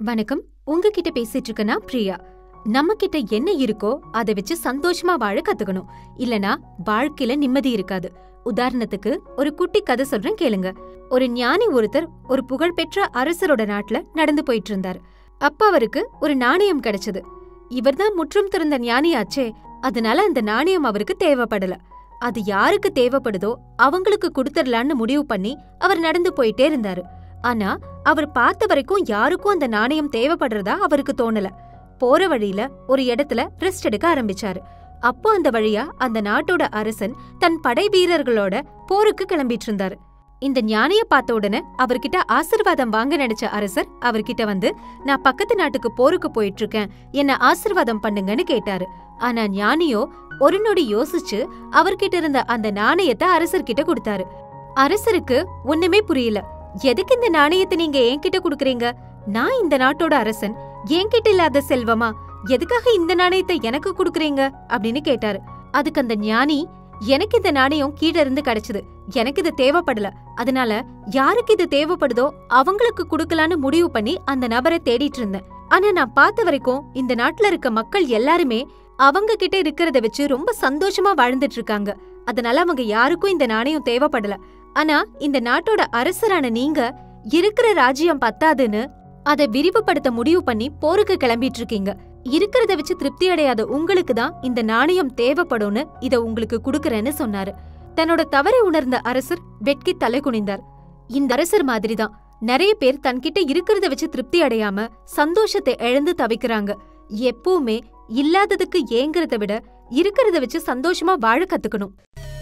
வணக்கம் உங்ககிட்ட பேசிட்டு இருக்கனா பிரியா நம்ம கிட்ட என்ன இருக்கோ அதை வச்சு சந்தோஷமா வாழ கத்துக்கணும் இல்லனா வாழ்க்கையில நிம்மதி இருக்காது உதாரணத்துக்கு ஒரு குட்டி கதை சொல்றேன் கேளுங்க ஒரு ஞானி ஒருத்தர் ஒரு புகழ்பெற்ற அரசரோட நாட்டுல நடந்து போயிட்டு இருந்தார் அப்ப அவருக்கு ஒரு நாணயம் கிடைச்சது இவர்தான் முற்றும் திறந்த ஞானியாச்சே அதனால அந்த நாணயம் அவருக்கு தேவைப்படல அது யாருக்கு தேவைப்படுதோ அவங்களுக்கு கொடுத்துடலான்னு முடிவு பண்ணி அவர் நடந்து போயிட்டே இருந்தாரு ஆனா அவர் பார்த்த வரைக்கும் யாருக்கும் அந்த நாணயம் தேவைப்படுறதா அவருக்கு தோணல போற வழியில ஒரு இடத்துல ரெஸ்ட் எடுக்க ஆரம்பிச்சாரு அப்போ அந்த வழியா அந்த நாட்டோட அரசன் தன் படை வீரர்களோட போருக்கு கிளம்பிட்டு இருந்தாரு இந்த ஞானிய பார்த்த உடனே அவர்கிட்ட ஆசிர்வாதம் வாங்க நினைச்ச அரசர் அவர்கிட்ட வந்து நான் பக்கத்து நாட்டுக்கு போருக்கு போயிட்டு இருக்கேன் என்ன ஆசிர்வாதம் பண்ணுங்கன்னு கேட்டாரு ஆனா ஞானியோ ஒரு நொடி யோசிச்சு அவர்கிட்ட இருந்த அந்த நாணயத்தை அரசர்கிட்ட கொடுத்தாரு அரசருக்கு ஒண்ணுமே புரியல எதுக்கு இந்த நாணயத்தை நீங்க என்கிட்ட குடுக்கறீங்க நான் இந்த நாட்டோட அரசன் என்கிட்ட இல்லாத செல்வமா எதுக்காக இந்த நாணயத்தை எனக்கு குடுக்கறீங்க அப்படின்னு கேட்டாரு அதுக்கு அந்த ஞானி எனக்கு இந்த நாணயம் கீழ இருந்து கிடைச்சது எனக்கு இது தேவைப்படல அதனால யாருக்கு இது தேவைப்படுதோ அவங்களுக்கு குடுக்கலான்னு முடிவு பண்ணி அந்த நபரை தேடிட்டு இருந்தேன் ஆனா நான் பார்த்த வரைக்கும் இந்த நாட்டுல இருக்க மக்கள் எல்லாருமே அவங்க கிட்ட இருக்கிறத வச்சு ரொம்ப சந்தோஷமா வாழ்ந்துட்டு இருக்காங்க அதனால அவங்க யாருக்கும் இந்த நாணயம் தேவைப்படல ஆனா இந்த நாட்டோட அரசரான நீங்க இருக்கிற ராஜ்யம் பத்தாதுன்னு அதை விரிவுபடுத்த முடிவு பண்ணி போருக்கு கிளம்பிட்டு இருக்கீங்க இருக்கிறத வச்சு திருப்தி அடையாத உங்களுக்கு தான் இந்த நாணயம் தேவைப்படும்னு இத உங்களுக்கு குடுக்கறேன்னு சொன்னாரு தன்னோட தவறை உணர்ந்த அரசர் வெட்கி தலை குனிந்தார் இந்த அரசர் மாதிரிதான் நிறைய பேர் தன்கிட்ட இருக்கிறத வச்சு திருப்தி அடையாம சந்தோஷத்தை இழந்து தவிக்கிறாங்க எப்பவுமே இல்லாததுக்கு ஏங்கறத விட இருக்கிறத வச்சு சந்தோஷமா வாழ கத்துக்கணும்